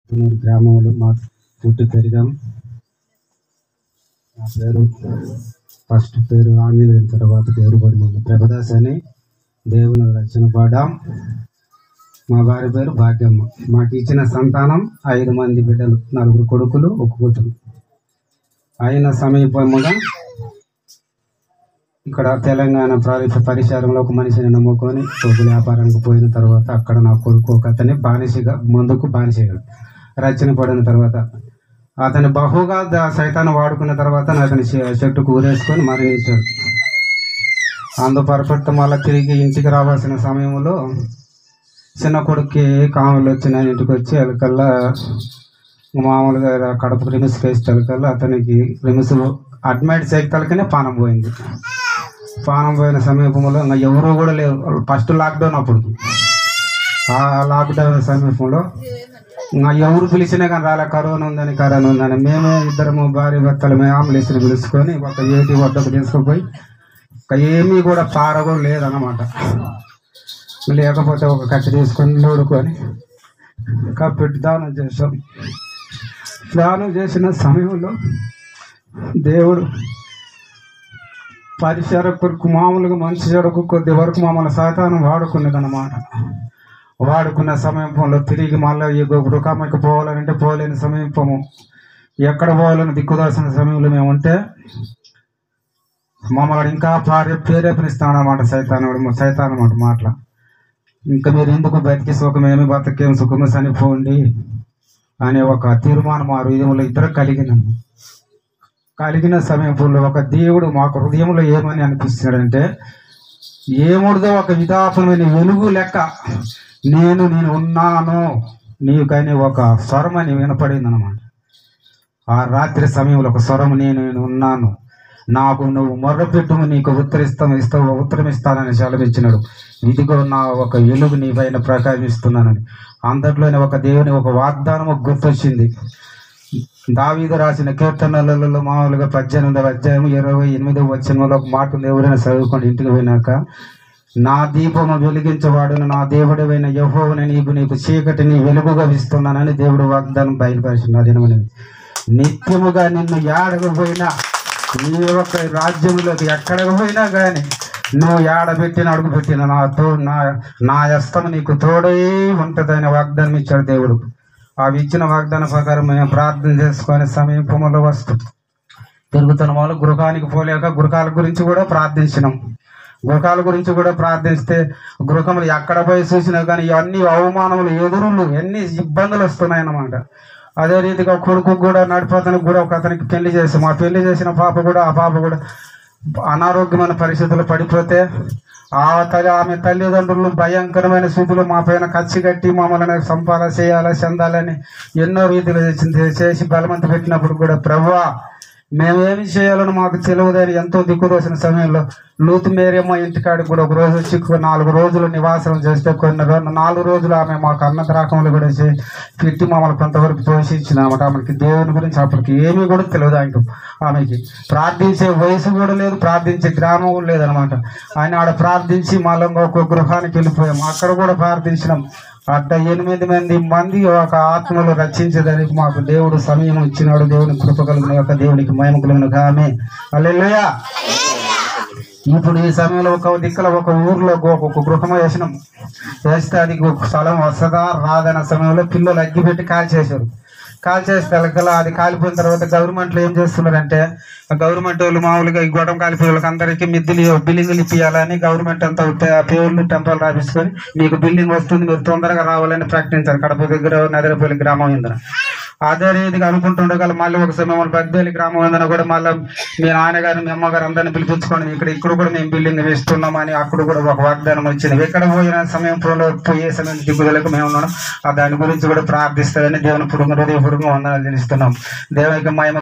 తునూరు గ్రామంలో మా పుట్టి పెరిగాం నా పేరు ఫస్ట్ పేరు ఆంజనేయుల తర్వాత పేరు పడిన ప్రభదాస్ అని దేవుని రచన పాడాం మా భార్య పేరు భాగ్యమ్మ మాకు ఇచ్చిన సంతానం ఐదు మంది బిడ్డలు నలుగురు కొడుకులు ఒక కూతురు అయిన సమీపముగా ఇక్కడ తెలంగాణ ప్రాంత పరిసరంలో ఒక మనిషిని నమ్ముకొని ఒక వ్యాపారానికి పోయిన తర్వాత అక్కడ నా కొడుకు ఒక అతని బానిసగా ముందుకు బానిసగా రచన పడిన తర్వాత అతని బహుగా ద- సైతాన్ని వాడుకున్న తర్వాత అతని చె- చెట్టుకు ఊరేసుకొని మరణించాడు అందు పర్ఫెక్ట్ మళ్ళీ తిరిగి ఇంటికి రావాల్సిన సమయంలో చిన్న కొడుక్కి కాములు వచ్చిన ఇంటికి వచ్చి అలకల్లా మామూలుగా కడప రిమిస్ వేసేటలకల్లా అతనికి రిమిస్ అడ్మైట్ సైకిల్కనే పానం పోయింది పానం పోయిన సమీపంలో ఇంకా ఎవరు కూడా లేరు ఫస్ట్ లాక్డౌన్ అప్పుడు ఆ లాక్డౌన్ సమీపంలో ఇంకా ఎవరు పిలిచినా కానీ రాలే కరోనా ఉందని కరోనా ఉందని మేమే ఇద్దరము భార్య భర్తలు మేము అంబులెన్స్ని పిలుచుకొని ఒక ఏటి వద్దకు తీసుకుపోయి ఒక ఏమీ కూడా పార కూడా లేదన్నమాట లేకపోతే ఒక కత్తి తీసుకొని నూడుకొని కప్పెట్టి దానం చేసాం దానం చేసిన సమయంలో దేవుడు పరిసర కొరకు మామూలుగా మనిషి చెడుకు కొద్ది వరకు మమ్మల్ని సాతానం వాడుకున్నది అన్నమాట వాడుకున్న సమీపంలో తిరిగి మళ్ళీ ఈ గృహమ్మకి పోవాలంటే పోలేని సమీపము ఎక్కడ పోవాలని దిక్కుదాల్సిన సమయంలో మేము ఉంటే మమ్మల్ని ఇంకా పారే ప్రేరేపణిస్తాడు అన్నమాట సైతానుడు సైతాన్ అన్నమాట మాటల ఇంకా మీరు ఎందుకు బతికి సుఖమేమి బతకేం సుఖము చనిపోండి అనే ఒక తీర్మానం మా హృదయంలో ఇద్దరు కలిగినాము కలిగిన సమయంలో ఒక దేవుడు మాకు హృదయంలో ఏమని అనిపిస్తున్నాడంటే ఏముడిదో ఒక విధాపమైన వెలుగు లెక్క నేను నేను ఉన్నాను నీకని ఒక స్వరం అని వినపడింది అనమాట ఆ రాత్రి సమయంలో ఒక స్వరం నేను నేను ఉన్నాను నాకు నువ్వు మొర్రపెట్టుము నీకు ఉత్తరిస్తాను ఇస్తావు ఉత్తరం ఇస్తానని సెలవిచ్చినాడు ఇదిగో నా ఒక వెలుగు నీ పైన ప్రకాశిస్తున్నానని అంతట్లోనే ఒక దేవుని ఒక వాగ్దానం గుర్తొచ్చింది దావీదు రాసిన కీర్తనలలో మామూలుగా పద్దెనిమిదవ అధ్యాయం ఇరవై ఎనిమిదవ వచనంలో ఒక మాట ఉంది ఎవరైనా చదువుకొని ఇంటికి పోయినాక నా దీపము వెలిగించవాడును నా దేవుడైన యహోవని నీకు నీకు చీకటిని వెలుగుగా ఇస్తున్నానని దేవుడు వాగ్దానం బయలుపరిచిన దినమని నిత్యముగా నిన్ను ఏడకు పోయినా నీ యొక్క రాజ్యంలోకి ఎక్కడికి పోయినా కానీ నువ్వు ఏడబెట్టిన అడుగు పెట్టిన నా తో నా నా హస్తం నీకు తోడై ఉంటుందని వాగ్దానం ఇచ్చాడు దేవుడు ఆ ఇచ్చిన వాగ్దాన ప్రకారం మేము ప్రార్థన చేసుకొని సమీపంలో వస్తూ తిరుగుతున్న వాళ్ళు గృహానికి పోలేక గృహాల గురించి కూడా ప్రార్థించినాం గృహాల గురించి కూడా ప్రార్థిస్తే గృహములు ఎక్కడ పోయి చూసినా కానీ ఇవన్నీ అవమానములు ఎదురులు ఎన్ని ఇబ్బందులు వస్తున్నాయన్నమాట అదే రీతిగా కొడుకు కూడా నడిపోతానికి కూడా ఒక అతనికి పెళ్లి చేసి మా పెళ్లి చేసిన పాప కూడా ఆ పాప కూడా అనారోగ్యమైన పరిస్థితులు పడిపోతే ఆ తల్లి ఆమె తల్లిదండ్రులు భయంకరమైన స్థితిలో మా పైన కచ్చి కట్టి మమ్మల్ని సంపాదన చేయాలా చెందాలని ఎన్నో రీతిలో చేసి చేసి బలవంత పెట్టినప్పుడు కూడా ప్రభువా మేమేమి చేయాలని మాకు తెలియదని ఎంతో దిక్కుదోసిన సమయంలో లూతు మేరేమో ఇంటికాడికి కూడా ఒక రోజు వచ్చి ఒక నాలుగు రోజులు నివాసం చేస్తే కొన్ని రో- నాలుగు రోజులు ఆమె మాకు అన్నద్రాకములు కూడా చే- పెట్టి మమ్మల్ని కొంతవరకు పోషించింది అనమాట ఆమెకి దేవుని గురించి అప్పటికి ఏమీ కూడా తెలియదు ఆయనకు ఆమెకి ప్రార్థించే వయసు కూడా లేదు ప్రార్థించే గ్రామం కూడా లేదనమాట ఆయన ఆడ ప్రార్థించి మళ్ళీ ఒక గృహానికి వెళ్ళిపోయాం అక్కడ కూడా ప్రార్థించినాం అట్ట ఎనిమిది మంది మంది ఒక ఆత్మలు రక్షించేదానికి మాకు దేవుడు సమయం ఇచ్చినాడు దేవుని కృప కలిగిన యొక్క దేవునికి మహిమ కలిగిన ఆమె అల్లెలుయా ఇప్పుడు ఈ సమయంలో ఒక దిక్కుల ఒక ఊర్లో ఒక ఒక గృహం వేసినాం వేస్తే అది ఒక స్థలం వస్తుందా రాదన్న సమయంలో పిల్లలు అగ్గి పెట్టి కాల్ చేశారు కాల్ చేస్తే కల్లా అది కాలిపోయిన తర్వాత గవర్నమెంట్లో ఏం చేస్తున్నారంటే గవర్నమెంట్ వాళ్ళు మామూలుగా ఈ గొడవ కాలిపోయే వాళ్ళకి అందరికీ మిద్దులు బిల్డింగ్లు ఇప్పియాలని గవర్నమెంట్ అంతా పే- పేర్లు టెంపల్ రాపించుకొని మీకు బిల్డింగ్ వస్తుంది మీరు తొందరగా రావాలని ప్రకటించారు కడప దగ్గర నదిరపల్లి గ్రామం ఇందున అదే రీతిగా అనుకుంటుండగల మళ్ళీ ఒక సమయం పెద్దలి గ్రామం ఉందని కూడా మళ్ళీ మీ నాన్నగారు మీ అమ్మగారు అందరిని పిలిపించుకొని ఇక్కడ ఇక్కడ కూడా మేము బిల్డింగ్ వేస్తున్నామని అక్కడ కూడా ఒక వాగ్దానం వచ్చింది ఎక్కడ పోయిన సమయంలో పోయే సమయం దిగుదలకు మేము ఉన్నాం ఆ దాని గురించి కూడా ప్రార్థిస్తారని దేవుని పూర్వక హృదయపూర్వకంగా వందనాలు తెలుస్తున్నాం దేవునికి మహిమ